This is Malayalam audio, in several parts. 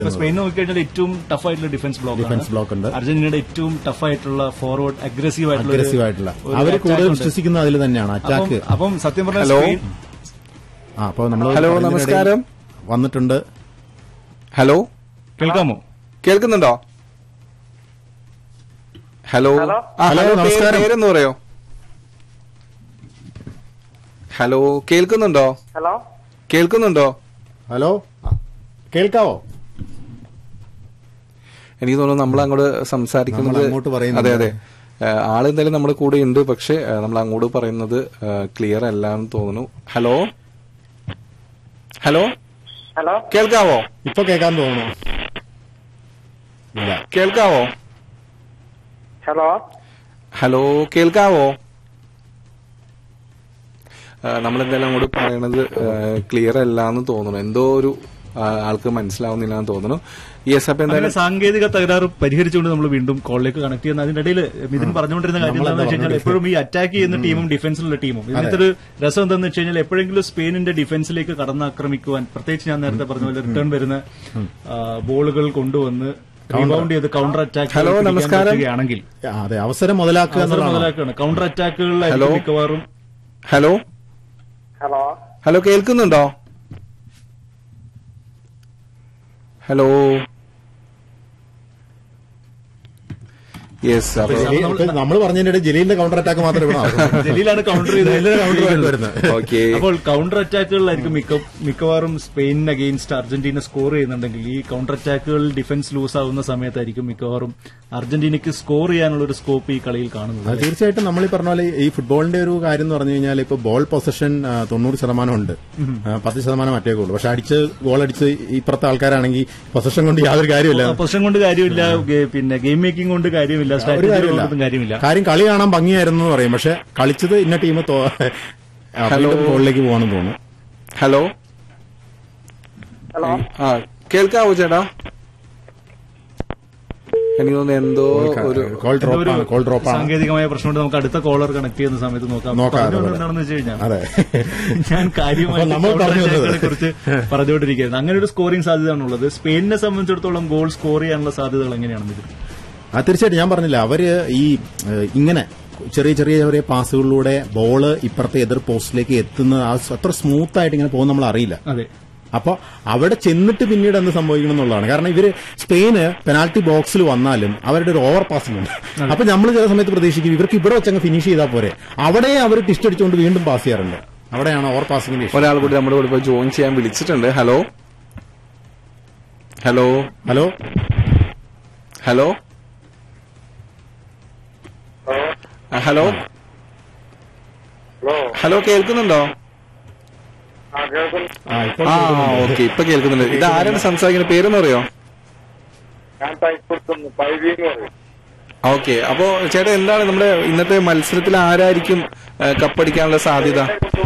ഇപ്പൊ സ്പെയിൻ നോക്കിക്കഴിഞ്ഞാൽ ഏറ്റവും ടഫ് ആയിട്ടുള്ള ഡിഫൻസ് ബ്ലോക്ക് ഡിഫൻസ് ബ്ലോക്ക് ഉണ്ട് അർജന്റീനയുടെ ഏറ്റവും ടഫ് ആയിട്ടുള്ള ഫോർവേഡ് അഗ്രസീവ് ആയിട്ടുള്ള ഒരു- അഗ്രസീവ് ആയിട്ടുള്ള ഒരു അവർ attack കൂടുതൽ ഉണ്ട്. വിശ്വസിക്കുന്നത് അതിൽ തന്നെയാണ് അപ്പം- അറ്റാക്ക് അപ്പം സത്യം പറഞ്ഞാൽ ഹലോ. സ്പെയിൻ ആ അപ്പൊ നമ്മൾ ഹലോ, നമസ്കാരം. വന്നിട്ടുണ്ട് ഹലോ കേൾക്കാമോ കേൾക്കുന്നുണ്ടോ ഹലോ ഹലോ. ആ ഹലോ, ഹലോ നമസ്കാരം. നമസ്കാരം പേരെന്ന് പറയോ ഹലോ കേൾക്കുന്നുണ്ടോ ഹലോ കേൾക്കുന്നുണ്ടോ ഹലോ ആ, കേൾക്കാവോ എനിക്ക് തോന്നുന്നു നമ്മൾ അങ്ങോട്ട് സംസാരിക്കുന്നത് നമ്മൾ അങ്ങോട്ട് പറയുന്നുണ്ട്. അതെ അതെ ഏഹ്, ആള് എന്തായാലും നമ്മുടെ കൂടെ ഉണ്ട് പക്ഷെ ഏഹ്, നമ്മൾ അങ്ങോട്ട് പറയുന്നത് ക്ലിയർ അല്ല എന്ന് തോന്നുന്നു ഹലോ ഹലോ ഹലോ കേൾക്കാവോ ഇപ്പൊ കേൾക്കാൻ തോന്നുന്നു ഇല്ല കേൾക്കാവോ ഹലോ ഹലോ കേൾക്കാവോ നമ്മൾ എന്തായാലും അങ്ങോട്ട് പറയണത് ക്ലിയർ അല്ല എന്ന് തോന്നുന്നു എന്തോ ഒരു ആ, ആൾക്ക് മനസ്സിലാവുന്നില്ല എന്ന് തോന്നുന്നു യെസ് അപ്പൊ അങ്ങനെ എന്തായാലും സാങ്കേതിക തകരാറ് പരിഹരിച്ചുകൊണ്ട് നമ്മൾ വീണ്ടും കോളിലേക്ക് കണക്ട് ചെയ്യുന്ന അതിന്റെ ഇടയിൽ മിഥുൻ പറഞ്ഞുകൊണ്ടിരുന്ന കാര്യം എന്താണെന്ന് വെച്ച് കഴിഞ്ഞാൽ എപ്പോഴും ഈ അറ്റാക്ക് ചെയ്യുന്ന ടീമും ഡിഫൻസിലുള്ള ടീമും ഇതിനകത്ത് ഒരു രസം എന്താണെന്ന് വെച്ച് കഴിഞ്ഞാൽ എപ്പോഴെങ്കിലും സ്പെയിനിന്റെ ഡിഫൻസിലേക്ക് കടന്നാക്രമിക്കുവാൻ പ്രത്യേകിച്ച് ഞാൻ നേരത്തെ പറഞ്ഞ പോലെ റിട്ടേൺ വരുന്ന ആ, ബോളുകൾ കൊണ്ടുവന്ന് റീബൗണ്ട് ചെയ്ത് കൗണ്ടർ അറ്റാക്ക് ഹലോ, നമസ്കാരം. ആണെങ്കിൽ ആ, അതെ അവസരം മുതലാക്കുക എന്നുള്ളതാണ് മുതലാക്കുകയാണ് കൗണ്ടർ അറ്റാക്കുകളിലായിരിക്കും ഹലോ. മിക്കവാറും ഹലോ ഹലോ ഹലോ കേൾക്കുന്നുണ്ടോ ഹലോ യെസ് അപ്പൊ നമ്മൾ പറഞ്ഞതിന്റെ ഇടയിൽ ജലീലിന്റെ കൗണ്ടർ അറ്റാക്ക് മാത്രമേ ഇവിടെ നടക്കൂ. ജലീലാണ് കൗണ്ടർ ജലീലിന്റെ counter ആയിട്ട് ചെയ്ത് വരുന്നത് ഓക്കെ അപ്പോൾ കൗണ്ടർ അറ്റാക്കുകളിലായിരിക്കും മിക്ക മിക്കവാറും സ്പെയിനിന് അഗെയിൻസ്റ്റ് അർജന്റീന സ്കോർ ചെയ്യുന്നുണ്ടെങ്കിൽ ഈ കൗണ്ടർ അറ്റാക്കുകൾ ഡിഫൻസ് ലൂസ് ആവുന്ന സമയത്തായിരിക്കും മിക്കവാറും അർജന്റീനയ്ക്ക് സ്കോർ ചെയ്യാനുള്ള ഒരു സ്കോപ്പ് ഈ കളിയിൽ അത് കാണുന്നത് തീർച്ചയായിട്ടും നമ്മൾ ഈ പറഞ്ഞ പോലെ ഈ ഫുട്ബോളിന്റെ ഒരു കാര്യം എന്ന് പറഞ്ഞു കഴിഞ്ഞാൽ ഇപ്പൊ ബോൾ പൊസഷൻ തൊണ്ണൂറ് ശതമാനം ഉണ്ട് ആ, പത്ത് ശതമാനം മറ്റേ ഗോൾ പക്ഷെ അടിച്ച് ഗോൾ അടിച്ച് ഇപ്പുറത്തെ ആൾക്കാരാണെങ്കിൽ പൊസഷൻ കൊണ്ട് യാതൊരു കാര്യമില്ല പൊസിഷൻ കൊണ്ട് കാര്യമില്ല ഗെ- പിന്നെ ഗെയിം മേക്കിംഗ് കൊണ്ട് കാര്യമില്ല ഒരു സ്ട്രാറ്റജി കാര്യമില്ല കൊണ്ടും കാര്യമില്ല കാര്യം കളി കാണാൻ ഭംഗിയായിരുന്നു എന്ന് പറയും പക്ഷെ കളിച്ചത് ഇന്ന ടീം ഹലോ. ഗോളിലേക്ക് പോകാണെന്ന് തോന്നുന്നു ഹലോ ഹലോ ആ കേൾക്കാവോ ചേട്ടാ എനിക്ക് തോന്നുന്നു എന്തോ ഒരു കോൾ എന്തോ ഒരു ഡ്രോപ്പ് കോൾ ഡ്രോപ്പ് ആണ് സാങ്കേതികമായ പ്രശ്നം കൊണ്ട് നമുക്ക് അടുത്ത കോളർ കണക്ട് ചെയ്യുന്ന സമയത്ത് നോക്കാം നോക്കാം, പറഞ്ഞു അതെ, വന്നത് എന്താണെന്ന് വെച്ച് കഴിഞ്ഞാൽ അതെ ഞാൻ കാര്യമായി അപ്പോൾ നമ്മൾ പറഞ്ഞു വന്നത്. കുറിച്ച് പറഞ്ഞുകൊണ്ടിരിക്കുകയായിരുന്നു അങ്ങനെ ഒരു സ്കോറിംഗ് സാധ്യതയാണുള്ളത് സ്പെയിനിനെ സംബന്ധിച്ചിടത്തോളം ഗോൾ സ്കോർ ചെയ്യാനുള്ള സാധ്യതകൾ എങ്ങനെയാണെന്ന് ഇത് ആ തീർച്ചയായിട്ടും ഞാൻ പറഞ്ഞില്ല അവര് ഈ ഏഹ്, ഇങ്ങനെ ചെറിയ ചെറിയ ചെറിയ പാസുകളിലൂടെ ബോള് ഇപ്പുറത്തെ എതിർ പോസ്റ്റിലേക്ക് എത്തുന്ന ആ സ് അത്ര സ്മൂത്ത് ആയിട്ട് ഇങ്ങനെ പോകുന്ന നമ്മൾ അറിയില്ല അതെ അപ്പൊ അവിടെ ചെന്നിട്ട് പിന്നീട് എന്ത് സംഭവിക്കണം എന്നുള്ളതാണ് കാരണം ഇവര് സ്പെയിന് പെനാൽറ്റി ബോക്സിൽ വന്നാലും അവരുടെ ഒരു ഓവർ പാസിംഗ് ഉണ്ട് അപ്പൊ നമ്മൾ ചില സമയത്ത് പ്രതീക്ഷിക്കും ഇവർക്ക് ഇവിടെ വെച്ചങ്ങ് ഫിനിഷ് ചെയ്താൽ പോരെ അവിടെ അവർ ടിസ്റ്റ് അടിച്ചുകൊണ്ട് വീണ്ടും പാസ് ചെയ്യാറുണ്ട് അവിടെയാണ് ഓവർ പാസിംഗിന്റെ ഇഷ്യൂ ഒരാൾ കൂടി നമ്മുടെ കൂടെ ഇപ്പോൾ ജോയിൻ ചെയ്യാൻ വിളിച്ചിട്ടുണ്ട് ഹലോ ഹലോ ഹലോ ഹലോ ആ, ഹലോ ഹലോ ഹലോ കേൾക്കുന്നുണ്ടോ ആ കേൾക്കുന്നു ആ ഇപ്പോൾ ആ ഓക്കെ ഇപ്പൊ കേൾക്കുന്നുണ്ട് ഇത് ആരാണ് സംസാരിക്കുന്നത് പേരെന്ന് അറിയോ ഞാൻ തൈക്കൊടുക്കുന്നു പൈവീന്ന് പറയും ഓക്കെ അപ്പോ ചേട്ടാ എന്താണ് നമ്മുടെ ഇന്നത്തെ മത്സരത്തിൽ ആരായിരിക്കും ആ, കപ്പടിക്കാനുള്ള സാധ്യത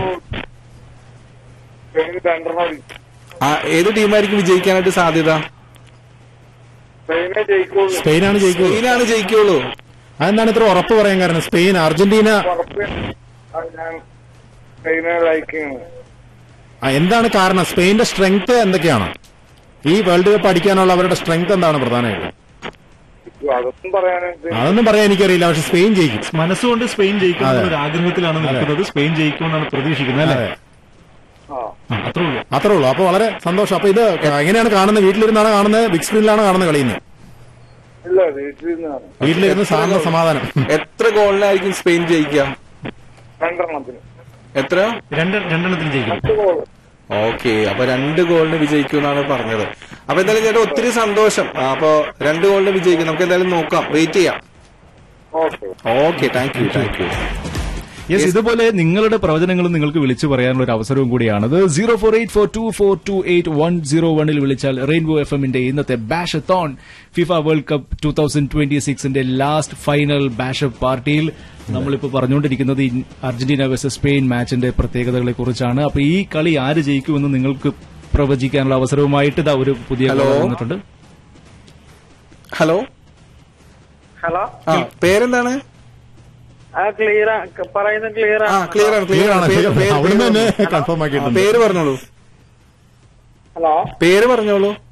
സ്പെയിൻ രണ്ടെണ്ണം ആ, ഏത് ടീമായിരിക്കും വിജയിക്കാനായിട്ട് സാധ്യത സ്പെയിനെ ജയിക്കുള്ളൂ സ്പെയിനാണ് ജയിക്കുന്നത് സ്പെയിനാണ് ജയിക്കുള്ളൂ അതെന്താണ് ഇത്ര ഉറപ്പ് പറയാൻ കാരണം സ്പെയിൻ അർജന്റീന ഉറപ്പ് അത് ഞാൻ സ്പെയിനെ ലൈക്കിങ് ആ, എന്താണ് കാരണം സ്പെയിന്റെ സ്ട്രെങ്ത് എന്തൊക്കെയാണ് ഈ വേൾഡ് കപ്പ് അടിക്കാനുള്ള അവരുടെ സ്ട്രെങ്ത് എന്താണ് പ്രധാനമായിട്ടും അതൊന്നും പറയാനായിട്ട് അതൊന്നും പറയാൻ എനിക്കറിയില്ല പക്ഷെ സ്പെയിൻ ജയിക്കും മനസ്സുകൊണ്ട് സ്പെയിൻ ജയിക്കുന്ന അതെ. ഒരു ആഗ്രഹത്തിലാണ് നിൽക്കുന്നത് സ്പെയിൻ ജയിക്കുമെന്നാണ് പ്രതീക്ഷിക്കുന്നത് അല്ലേ അതെ ആ ആ, അത്രേ ഉള്ളൂ അത്രേ ഉള്ളൂ അപ്പൊ വളരെ സന്തോഷം അപ്പൊ ഇത് എങ്ങനെയാണ് കാണുന്നത് വീട്ടിലിരുന്നാണ് കാണുന്നത് ബിഗ് സ്ക്രീനിലാണ് കാണുന്നത് കളിയുന്നത് ഇല്ല വീട്ടിൽ നിന്നാണ് വീട്ടിലിരുന്ന് സാറിന് സമാധാനം എത്ര ഗോളിനായിരിക്കും സ്പെയിൻ ജയിക്കുക രണ്ടെണ്ണത്തിന് എത്ര രണ്ട് രണ്ടെണ്ണത്തിന് ജയിക്കും പത്ത് ഗോൾ ഓക്കെ അപ്പൊ രണ്ട് ഗോളിന് വിജയിക്കും എന്നാണ് പറഞ്ഞത് അപ്പൊ എന്തായാലും ചേട്ടാ ഒത്തിരി സന്തോഷം ആ, അപ്പൊ രണ്ട് ഗോളിന് വിജയിക്കും നമുക്ക് എന്തായാലും നോക്കാം വെയിറ്റ് ചെയ്യാം okay okay thank you thank you yes ഇതുപോലെ നിങ്ങളുടെ പ്രവചനങ്ങളും നിങ്ങൾക്ക് വിളിച്ചു പറയാനുള്ള ഒരു അവസരവും കൂടിയാണത് zero four eight four two four two eight one zero വണ്ണിൽ വിളിച്ചാൽ റെയിൻബോ എഫ് എമ്മിന്റെ ഇന്നത്തെ ബാഷത്തോൺ FIFA World Cup two thousand twenty സിക്സിന്റെ ലാസ്റ്റ് ഫൈനൽ ബാഷപ്പ് പാർട്ടിയിൽ നമ്മളിപ്പോൾ പറഞ്ഞുകൊണ്ടിരിക്കുന്നത് ഈ അർജന്റീന വേഴ്സസ് സ്പെയിൻ മാച്ചിന്റെ പ്രത്യേകതകളെ കുറിച്ചാണ് അപ്പൊ ഈ കളി ആര് ജയിക്കുമെന്ന് നിങ്ങൾക്ക് പ്രവചിക്കാനുള്ള അവസരവുമായിട്ട് ഇതാ ഒരു പുതിയ ഹലോ. caller വന്നിട്ടുണ്ട് ഹലോ ഹലോ ആ പേരെന്താണ് ആ ക്ലിയർ പറയുന്നത് ക്ലിയർ ആ ക്ലിയർ ആണ് ക്ലിയർ ആണ് പേര്- പേര്- അവിടുന്ന് തന്നെ പേര് കൺഫേം ആ, ആക്കിയിട്ടുണ്ട് പേര് പറഞ്ഞോളൂ ഹലോ പേര് പറഞ്ഞോളൂ